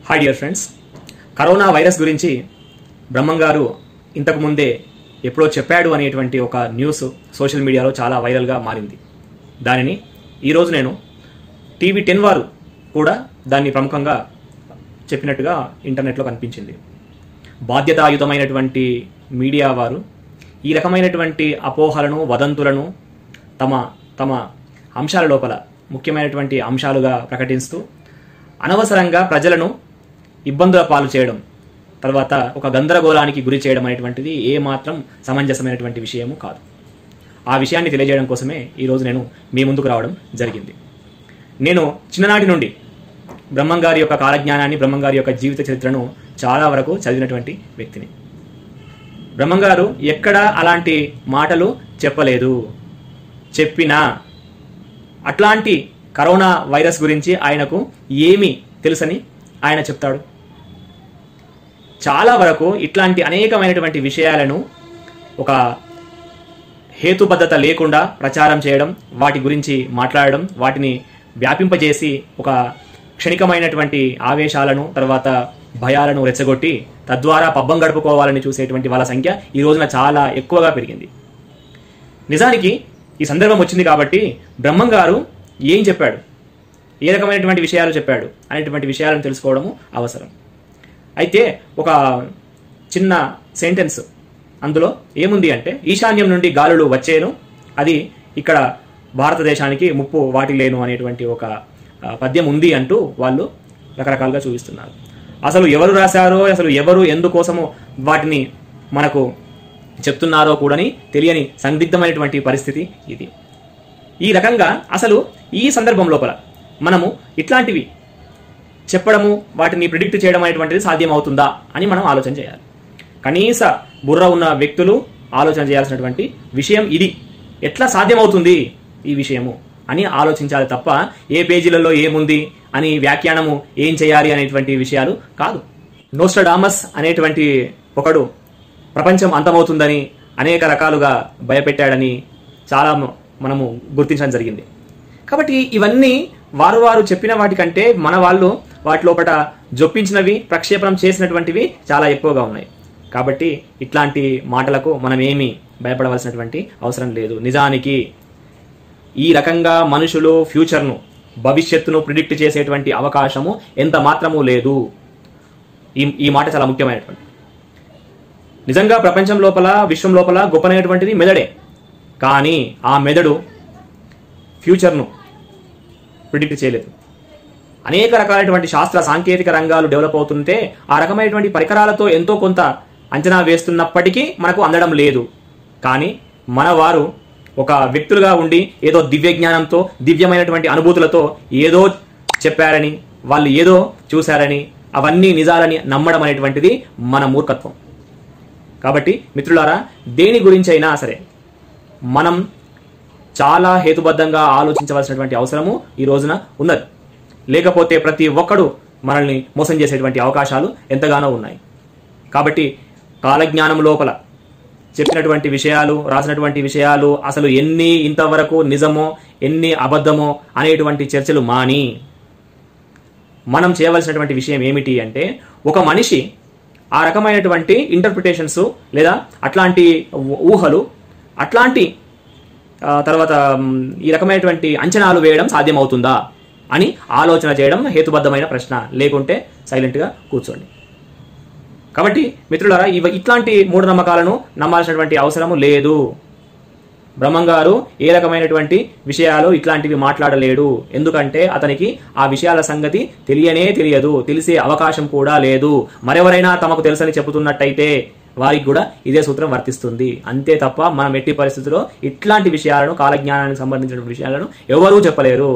hi dear friends corona virus గురించి బ్రహ్మం గారు ఇంతకు ముందే ఎప్పుడో చెప్పాడు అనేటువంటి ఒక న్యూస్ సోషల్ మీడియాలో చాలా వైరల్గా మారింది దానిని ఈరోజు నేను టీవీ టెన్ వారు కూడా దాన్ని ప్రముఖంగా చెప్పినట్టుగా ఇంటర్నెట్లో కనిపించింది బాధ్యతాయుతమైనటువంటి మీడియా వారు ఈ రకమైనటువంటి అపోహలను వదంతులను తమ తమ అంశాల లోపల ముఖ్యమైనటువంటి అంశాలుగా ప్రకటిస్తూ అనవసరంగా ప్రజలను ఇబ్బందుల పాలు చేయడం తర్వాత ఒక గందరగోళానికి గురి చేయడం అనేటువంటిది ఏమాత్రం సమంజసమైనటువంటి విషయము కాదు ఆ విషయాన్ని తెలియజేయడం కోసమే ఈరోజు నేను మీ ముందుకు రావడం జరిగింది నేను చిన్ననాటి నుండి బ్రహ్మం గారి యొక్క కాలజ్ఞానాన్ని బ్రహ్మం గారి యొక్క జీవిత చరిత్రను చాలా వరకు చదివినటువంటి వ్యక్తిని బ్రహ్మం గారు ఎక్కడా అలాంటి మాటలు చెప్పలేదు చెప్పినా అట్లాంటి కరోనా వైరస్ గురించి ఆయనకు ఏమి తెలుసని ఆయన చెప్తాడు చాలా వరకు ఇట్లాంటి అనేకమైనటువంటి విషయాలను ఒక హేతుబద్ధత లేకుండా ప్రచారం చేయడం వాటి గురించి మాట్లాడడం వాటిని వ్యాపింపజేసి ఒక క్షణికమైనటువంటి ఆవేశాలను తర్వాత భయాలను రెచ్చగొట్టి తద్వారా పబ్బం గడుపుకోవాలని చూసేటువంటి వాళ్ళ సంఖ్య ఈ రోజున చాలా ఎక్కువగా పెరిగింది నిజానికి ఈ సందర్భం వచ్చింది కాబట్టి బ్రహ్మం గారు ఏం చెప్పాడు ఏ రకమైనటువంటి విషయాలు చెప్పాడు అనేటువంటి విషయాలను తెలుసుకోవడము అవసరం అయితే ఒక చిన్న సెంటెన్స్ అందులో ఏముంది అంటే ఈశాన్యం నుండి గాలులు వచ్చేను అది ఇక్కడ భారతదేశానికి ముప్పు వాటిల్లేను అనేటువంటి ఒక ఆ, పద్యం ఉంది అంటూ వాళ్ళు రకరకాలుగా చూపిస్తున్నారు అసలు ఎవరు రాశారో అసలు ఎవరు ఎందుకోసమో వాటిని మనకు చెప్తున్నారో కూడాని తెలియని సందిగ్ధమైనటువంటి పరిస్థితి ఇది ఈ రకంగా అసలు ఈ సందర్భం లోపల మనము ఇట్లాంటివి చెప్పడము వాటిని ప్రిడిక్ట్ చేయడం అనేటువంటిది సాధ్యమవుతుందా అని మనం ఆలోచన చేయాలి కనీస బుర్ర ఉన్న వ్యక్తులు ఆలోచన చేయాల్సినటువంటి విషయం ఇది ఎట్లా సాధ్యమవుతుంది ఈ విషయము అని ఆలోచించాలి తప్ప ఏ పేజీలలో ఏముంది అని వ్యాఖ్యానము ఏం చేయాలి అనేటువంటి విషయాలు కాదు నోస్టడామస్ అనేటువంటి ఒకడు ప్రపంచం అంతమవుతుందని అనేక రకాలుగా భయపెట్టాడని చాలా మ- మనము గుర్తించడం జరిగింది కాబట్టి ఇవన్నీ వారు వారు చెప్పిన వాటికంటే మన వాళ్ళు వాటి లోపల జొప్పించినవి ప్రక్షేపణం చేసినటువంటివి చాలా ఎక్కువగా ఉన్నాయి కాబట్టి ఇట్లాంటి మాటలకు మనం ఏమీ భయపడవలసినటువంటి అవసరం లేదు నిజానికి ఈ రకంగా మనుషులు ఫ్యూచర్ను భవిష్యత్తును ప్రిడిక్ట్ చేసేటువంటి అవకాశము ఎంత మాత్రమూ లేదు ఈ ఈ మాట చాలా ముఖ్యమైనటువంటి నిజంగా ప్రపంచం లోపల విశ్వం లోపల గొప్పనైనటువంటిది మెదడే కానీ ఆ మెదడు ఫ్యూచర్ను ప్రిడిక్ట్ చేయలేదు అనేక రకాలైనటువంటి శాస్త్ర సాంకేతిక రంగాలు డెవలప్ అవుతుంటే ఆ రకమైనటువంటి పరికరాలతో ఎంతో కొంత అంచనా వేస్తున్నప్పటికీ మనకు అందడం లేదు కానీ మన వారు ఒక వ్యక్తులుగా ఉండి ఏదో దివ్య జ్ఞానంతో దివ్యమైనటువంటి అనుభూతులతో ఏదో చెప్పారని వాళ్ళు ఏదో చూశారని అవన్నీ నిజాలని నమ్మడం అనేటువంటిది మన మూర్ఖత్వం కాబట్టి మిత్రులారా దేని గురించి అయినా సరే మనం చాలా హేతుబద్ధంగా ఆలోచించవలసినటువంటి అవసరము ఈ రోజున ఉన్నది లేకపోతే ప్రతి ఒక్కడు మనల్ని మోసం చేసేటువంటి అవకాశాలు ఎంతగానో ఉన్నాయి కాబట్టి కాలజ్ఞానం లోపల చెప్పినటువంటి విషయాలు రాసినటువంటి విషయాలు అసలు ఎన్ని ఇంతవరకు నిజమో ఎన్ని అబద్ధమో అనేటువంటి చర్చలు మాని మనం చేయవలసినటువంటి విషయం ఏమిటి అంటే ఒక మనిషి ఆ రకమైనటువంటి ఇంటర్ప్రిటేషన్స్ లేదా అట్లాంటి ఊ- ఊహలు అట్లాంటి ఆ, తర్వాత మ్, ఈ రకమైనటువంటి అంచనాలు వేయడం సాధ్యమవుతుందా అని ఆలోచన చేయడం హేతుబద్ధమైన ప్రశ్న లేకుంటే సైలెంట్గా కూర్చోండి కాబట్టి మిత్రులారా ఇవ ఇట్లాంటి మూఢనమ్మకాలను నమ్మాల్సినటువంటి అవసరము లేదు బ్రహ్మం గారు ఏ రకమైనటువంటి విషయాలు ఇట్లాంటివి మాట్లాడలేడు ఎందుకంటే అతనికి ఆ విషయాల సంగతి తెలియనే తెలియదు తెలిసే అవకాశం కూడా లేదు మరెవరైనా తమకు తెలుసని చెబుతున్నట్టయితే వారికి కూడా ఇదే సూత్రం వర్తిస్తుంది అంతే తప్ప మనం ఎట్టి పరిస్థితుల్లో ఇట్లాంటి విషయాలను కాలజ్ఞానానికి సంబంధించిన విషయాలను ఎవరూ చెప్పలేరు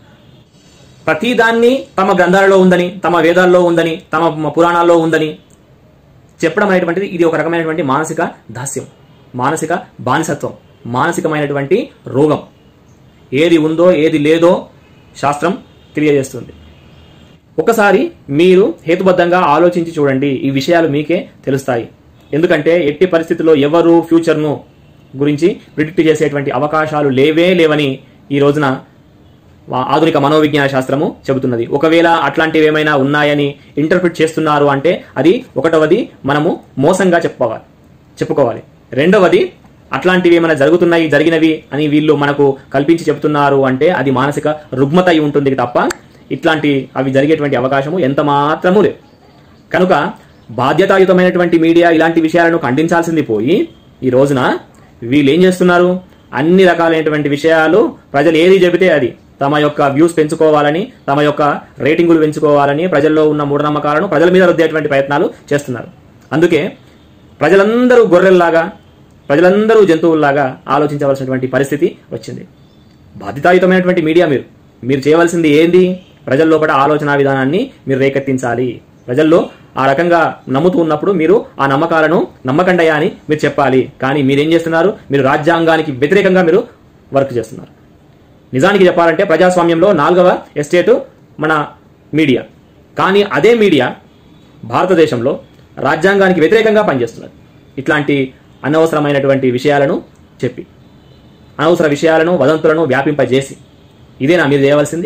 ప్రతిదాన్ని తమ గ్రంథాలలో ఉందని తమ వేదాల్లో ఉందని తమ పురాణాల్లో ఉందని చెప్పడం అనేటువంటిది ఇది ఒక రకమైనటువంటి మానసిక దాస్యం మానసిక బానిసత్వం మానసికమైనటువంటి రోగం ఏది ఉందో ఏది లేదో శాస్త్రం తెలియజేస్తుంది ఒకసారి మీరు హేతుబద్ధంగా ఆలోచించి చూడండి ఈ విషయాలు మీకే తెలుస్తాయి ఎందుకంటే ఎట్టి పరిస్థితుల్లో ఎవరు ఫ్యూచర్ను గురించి ప్రిడిక్ట్ చేసేటువంటి అవకాశాలు లేవే లేవని ఈ రోజున వా- ఆధునిక మనోవిజ్ఞాన శాస్త్రము చెబుతున్నది ఒకవేళ అట్లాంటివి ఏమైనా ఉన్నాయని ఇంటర్ప్రిట్ చేస్తున్నారు అంటే అది ఒకటవది మనము మోసంగా చెప్పుకోవాలి చెప్పుకోవాలి రెండవది అట్లాంటివి ఏమైనా జరుగుతున్నాయి జరిగినవి అని వీళ్ళు మనకు కల్పించి చెబుతున్నారు అంటే అది మానసిక రుగ్మత అయి ఉంటుంది తప్ప ఇట్లాంటి అవి జరిగేటువంటి అవకాశము ఎంత మాత్రము లేదు కనుక బాధ్యతాయుతమైనటువంటి మీడియా ఇలాంటి విషయాలను ఖండించాల్సింది పోయి ఈ రోజున వీళ్ళు ఏం చేస్తున్నారు అన్ని రకాలైనటువంటి విషయాలు ప్రజలు ఏది చెబితే అది తమ యొక్క వ్యూస్ పెంచుకోవాలని తమ యొక్క రేటింగులు పెంచుకోవాలని ప్రజల్లో ఉన్న మూఢనమ్మకాలను ప్రజల మీద రుద్దేటువంటి ప్రయత్నాలు చేస్తున్నారు అందుకే ప్రజలందరూ గొర్రెల్లాగా ప్రజలందరూ జంతువుల్లాగా ఆలోచించవలసినటువంటి పరిస్థితి వచ్చింది బాధ్యతాయుతమైనటువంటి మీడియా మీరు మీరు చేయవలసింది ఏంది ప్రజల లోపల ఆలోచన విధానాన్ని మీరు రేకెత్తించాలి ప్రజల్లో ఆ రకంగా నమ్ముతూ ఉన్నప్పుడు మీరు ఆ నమ్మకాలను నమ్మకండయా అని మీరు చెప్పాలి కానీ మీరేం చేస్తున్నారు మీరు రాజ్యాంగానికి వ్యతిరేకంగా మీరు వర్క్ చేస్తున్నారు నిజానికి చెప్పాలంటే ప్రజాస్వామ్యంలో నాలుగవ ఎస్టేటు మన మీడియా కానీ అదే మీడియా భారతదేశంలో రాజ్యాంగానికి వ్యతిరేకంగా పనిచేస్తున్నది ఇట్లాంటి అనవసరమైనటువంటి విషయాలను చెప్పి అనవసర విషయాలను వదంతులను వ్యాపింపజేసి ఇదేనా మీరు చేయవలసింది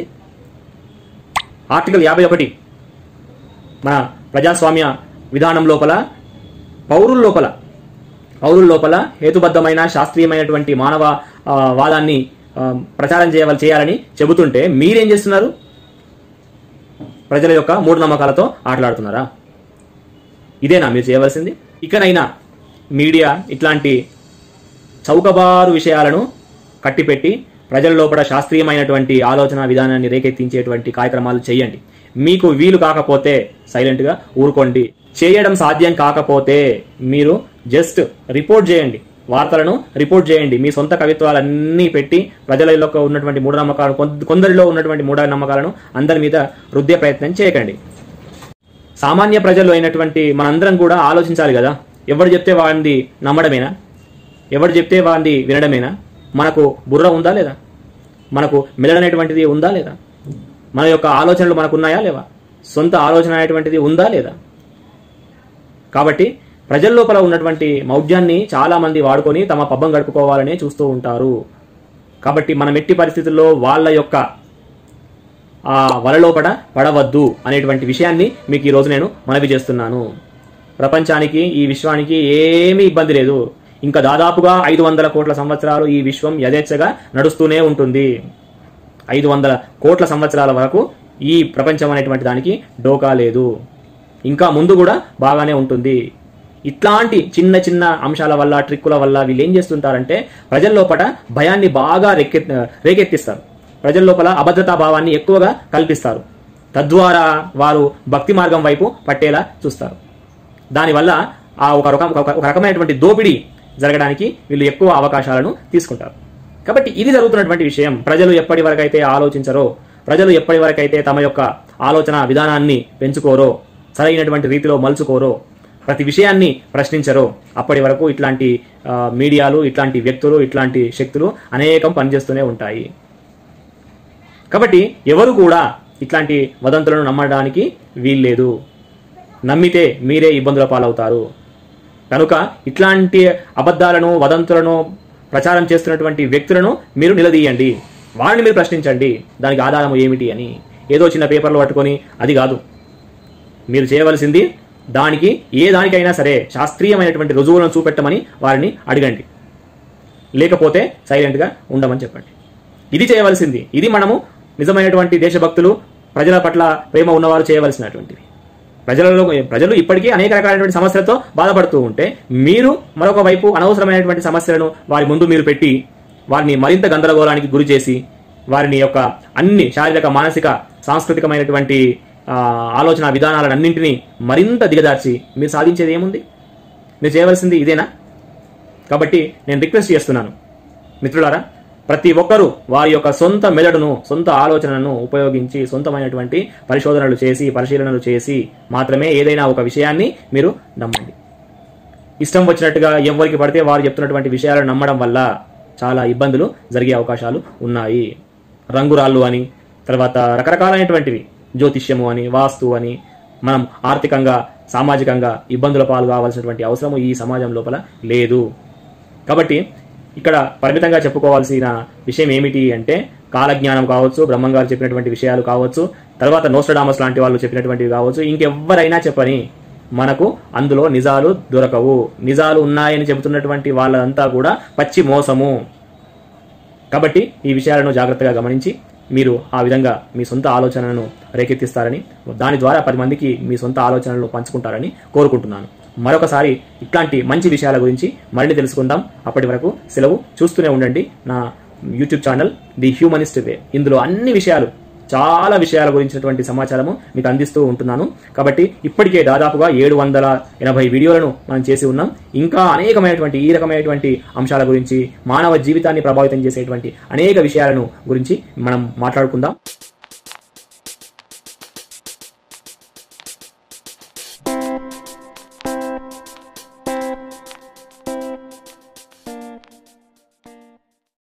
ఆర్టికల్ యాభై ఒకటి మన ప్రజాస్వామ్య విధానం లోపల పౌరుల లోపల పౌరుల లోపల హేతుబద్ధమైన శాస్త్రీయమైనటువంటి మానవ ఆ, వాదాన్ని ఆ, ప్రచారం చేయవల చేయాలని చెబుతుంటే మీరేం చేస్తున్నారు ప్రజల యొక్క మూఢనమ్మకాలతో ఆటలాడుతున్నారా ఇదేనా మీరు చేయవలసింది ఇకనైనా మీడియా ఇట్లాంటి చౌకబారు విషయాలను కట్టిపెట్టి ప్రజల లోపల శాస్త్రీయమైనటువంటి ఆలోచన విధానాన్ని రేకెత్తించేటువంటి కార్యక్రమాలు చేయండి మీకు వీలు కాకపోతే సైలెంట్గా ఊరుకోండి చేయడం సాధ్యం కాకపోతే మీరు జస్ట్ రిపోర్ట్ చేయండి వార్తలను రిపోర్ట్ చేయండి మీ సొంత కవిత్వాలన్నీ పెట్టి ప్రజలలో ఉన్నటువంటి మూఢనమ్మకాలు కొంద- కొందరిలో ఉన్నటువంటి మూఢనమ్మకాలను అందరి మీద రుద్దే ప్రయత్నం చేయకండి సామాన్య ప్రజలు అయినటువంటి మనందరం కూడా ఆలోచించాలి కదా ఎవరు చెప్తే వాడిని నమ్మడమేనా ఎవరు చెప్తే వాడిని వినడమేనా మనకు బుర్ర ఉందా లేదా మనకు మెదడనేటువంటిది ఉందా లేదా మన యొక్క ఆలోచనలు మనకు ఉన్నాయా లేవా సొంత ఆలోచన అనేటువంటిది ఉందా లేదా కాబట్టి ప్రజల లోపల ఉన్నటువంటి మౌఢ్యాన్ని చాలా మంది వాడుకొని తమ పబ్బం గడుపుకోవాలనే చూస్తూ ఉంటారు కాబట్టి మనం ఎట్టి పరిస్థితుల్లో వాళ్ళ యొక్క ఆ వలలోపట పడవద్దు అనేటువంటి విషయాన్ని మీకు ఈ రోజు నేను మనవి చేస్తున్నాను ప్రపంచానికి ఈ విశ్వానికి ఏమీ ఇబ్బంది లేదు ఇంకా దాదాపుగా ఐదు వందల కోట్ల సంవత్సరాలు ఈ విశ్వం యథేచ్ఛగా నడుస్తూనే ఉంటుంది ఐదు వందల కోట్ల సంవత్సరాల వరకు ఈ ప్రపంచం అనేటువంటి దానికి డోకా లేదు ఇంకా ముందు కూడా బాగానే ఉంటుంది ఇట్లాంటి చిన్న చిన్న అంశాల వల్ల ట్రిక్కుల వల్ల వీళ్ళు ఏం చేస్తుంటారంటే ప్రజల లోపల భయాన్ని బాగా రెక్కె రేకెత్తిస్తారు ప్రజల లోపల అభద్రతా భావాన్ని ఎక్కువగా కల్పిస్తారు తద్వారా వారు భక్తి మార్గం వైపు పట్టేలా చూస్తారు దానివల్ల ఆ ఒక రకం ఒక ఒక రకమైనటువంటి దోపిడీ జరగడానికి వీళ్ళు ఎక్కువ అవకాశాలను తీసుకుంటారు కాబట్టి ఇది జరుగుతున్నటువంటి విషయం ప్రజలు ఎప్పటి వరకైతే ఆలోచించరో ప్రజలు ఎప్పటి వరకైతే తమ యొక్క ఆలోచన విధానాన్ని పెంచుకోరో సరైనటువంటి రీతిలో మలుచుకోరో ప్రతి విషయాన్ని ప్రశ్నించరో అప్పటి వరకు ఇట్లాంటి ఆ, మీడియాలు ఇట్లాంటి వ్యక్తులు ఇట్లాంటి శక్తులు అనేకం పనిచేస్తూనే ఉంటాయి కాబట్టి ఎవరు కూడా ఇట్లాంటి వదంతులను నమ్మడానికి వీల్లేదు నమ్మితే మీరే ఇబ్బందుల పాలవుతారు కనుక ఇట్లాంటి అబద్ధాలను వదంతులను ప్రచారం చేస్తున్నటువంటి వ్యక్తులను మీరు నిలదీయండి వారిని మీరు ప్రశ్నించండి దానికి ఆధారం ఏమిటి అని ఏదో చిన్న పేపర్లు పట్టుకొని అది కాదు మీరు చేయవలసింది దానికి ఏ దానికైనా సరే శాస్త్రీయమైనటువంటి రుజువులను చూపెట్టమని వారిని అడగండి లేకపోతే సైలెంట్గా ఉండమని చెప్పండి ఇది చేయవలసింది ఇది మనము నిజమైనటువంటి దేశభక్తులు ప్రజల పట్ల ప్రేమ ఉన్నవారు చేయవలసినటువంటిది ప్రజలలో ప్రజలు ఇప్పటికీ అనేక రకాలైనటువంటి సమస్యలతో బాధపడుతూ ఉంటే మీరు మరొక వైపు అనవసరమైనటువంటి సమస్యలను వారి ముందు మీరు పెట్టి వారిని మరింత గందరగోళానికి గురి చేసి వారిని యొక్క అన్ని శారీరక మానసిక సాంస్కృతికమైనటువంటి ఆ, ఆలోచన విధానాలన్నింటినీ మరింత దిగదార్చి మీరు సాధించేది ఏముంది మీరు చేయవలసింది ఇదేనా కాబట్టి నేను రిక్వెస్ట్ చేస్తున్నాను మిత్రులారా ప్రతి ఒక్కరూ వారి యొక్క సొంత మెదడును సొంత ఆలోచనను ఉపయోగించి సొంతమైనటువంటి పరిశోధనలు చేసి పరిశీలనలు చేసి మాత్రమే ఏదైనా ఒక విషయాన్ని మీరు నమ్మండి ఇష్టం వచ్చినట్టుగా ఎవరికి పడితే వారు చెప్తున్నటువంటి విషయాలను నమ్మడం వల్ల చాలా ఇబ్బందులు జరిగే అవకాశాలు ఉన్నాయి రంగురాళ్ళు అని తర్వాత రకరకాలైనటువంటివి జ్యోతిష్యము అని వాస్తు అని మనం ఆర్థికంగా సామాజికంగా ఇబ్బందుల పాలు కావాల్సినటువంటి అవసరము ఈ సమాజం లోపల లేదు కాబట్టి ఇక్కడ పరిమితంగా చెప్పుకోవాల్సిన విషయం ఏమిటి అంటే కాలజ్ఞానం కావచ్చు బ్రహ్మం గారు చెప్పినటువంటి విషయాలు కావచ్చు తర్వాత నోస్టడామస్ లాంటి వాళ్ళు చెప్పినటువంటివి కావచ్చు ఇంకెవ్వరైనా చెప్పని మనకు అందులో నిజాలు దొరకవు నిజాలు ఉన్నాయని చెబుతున్నటువంటి వాళ్ళంతా కూడా పచ్చి మోసము కాబట్టి ఈ విషయాలను జాగ్రత్తగా గమనించి మీరు ఆ విధంగా మీ సొంత ఆలోచనలను రేకెత్తిస్తారని దాని ద్వారా పది మందికి మీ సొంత ఆలోచనలను పంచుకుంటారని కోరుకుంటున్నాను మరొకసారి ఇట్లాంటి మంచి విషయాల గురించి మళ్ళీ తెలుసుకుందాం అప్పటి వరకు సెలవు చూస్తూనే ఉండండి నా YouTube channel the humanist way ఇందులో అన్ని విషయాలు చాలా విషయాల గురించినటువంటి సమాచారము మీకు అందిస్తూ ఉంటున్నాను కాబట్టి ఇప్పటికే దాదాపుగా ఏడు వందల ఎనభై వీడియోలను మనం చేసి ఉన్నాం ఇంకా అనేకమైనటువంటి ఈ రకమైనటువంటి అంశాల గురించి మానవ జీవితాన్ని ప్రభావితం చేసేటువంటి అనేక విషయాలను గురించి మనం మాట్లాడుకుందాం